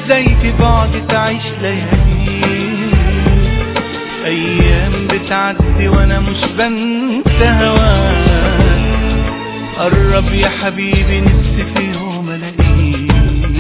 ازاي في بعد تعيش ليالي ايام بتعدي وانا مش بنسى هواك قرب يا حبيبي نفسي في يوم الاقيك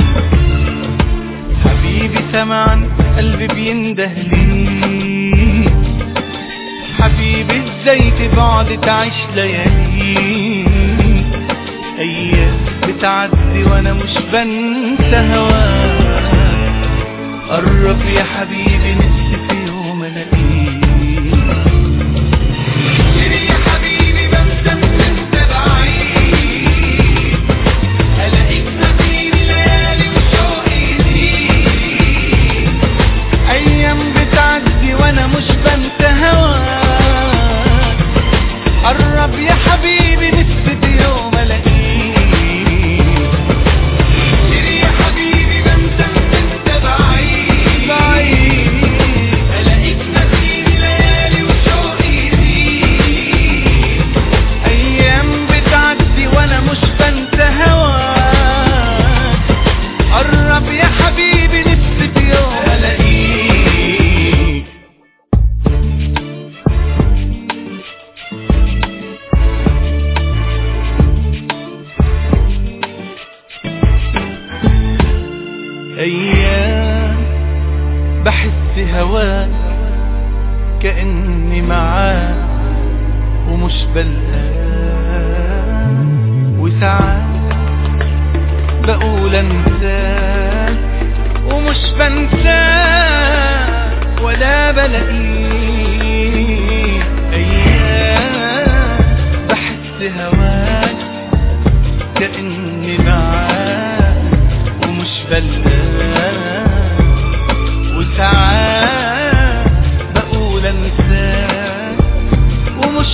حبيبي سمعا قلبي بينده ليك حبيبي ازاي في بعد تعيش ليالي ايام بتعدي وانا مش بنسى هواك قرب يا حبيبي نفسي في يوم الاقيك يا حبيبي بنسى من انت بعيد الاقيك نسيني ليالي وشوقي يزيد ايام بتعدي وانا مش بنسى هواك قرب يا حبيبي نفسي في يوم الاقيك يا حبيبي بنسى من انت بعيد بعيد الاقيك نسيني ليالي وشوقي يزيد ايام بتعدي وانا مش بنسى هواك قرب يا حبيبي نفسي في يوم الاقيك ايام بحس هواك كاني معاك ومش بلقاك وساعات بقول انساك ومش بنساك ولا بلاقيك ايام بحس هواك كاني معاك ومش بلقاك وساعات بقول انساك ومش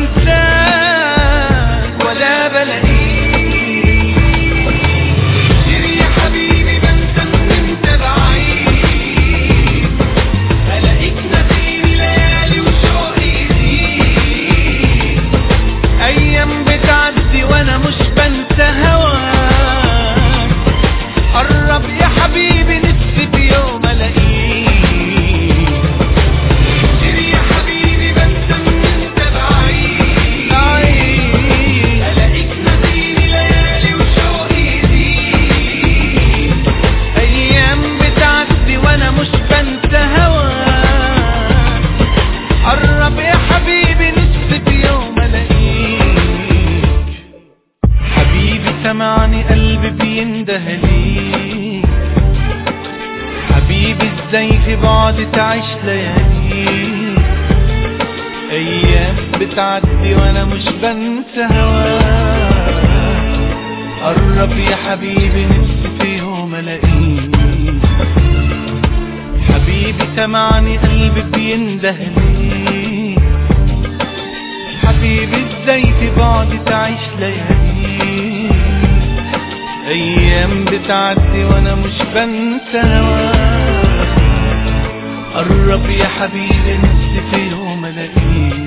بنساك ولا بلاقيك يا حبيبي بنسى من انت بعيد الاقيك نسيني ليالي وشوقي يزيد ايام بتعدي وانا مش بنسى هواك قرب يا حبيبي نفسي في يوم الاقيك يا حبيبي بنسى من انت بعيد عيد الاقيك نسيني ليالي وشوقي يزيد ايام بتعدي وانا مش بنسى هواك قرب يا حبيبي نفسي في يوم الاقيك حبيبي سمعني قلبي بينده ليك حبيبي ازاي في بعد تعيش ليالي ايام بتعدي وانا مش بنسى هواك قرب يا حبيبي نفسي في يوم الاقيك حبيبي سمعني قلبي بينده ليك حبيبي ازاي في بعد تعيش ليالي ايام بتعدي وانا مش بنسى هواك قرب يا حبيبي نفسي في يوم الاقيك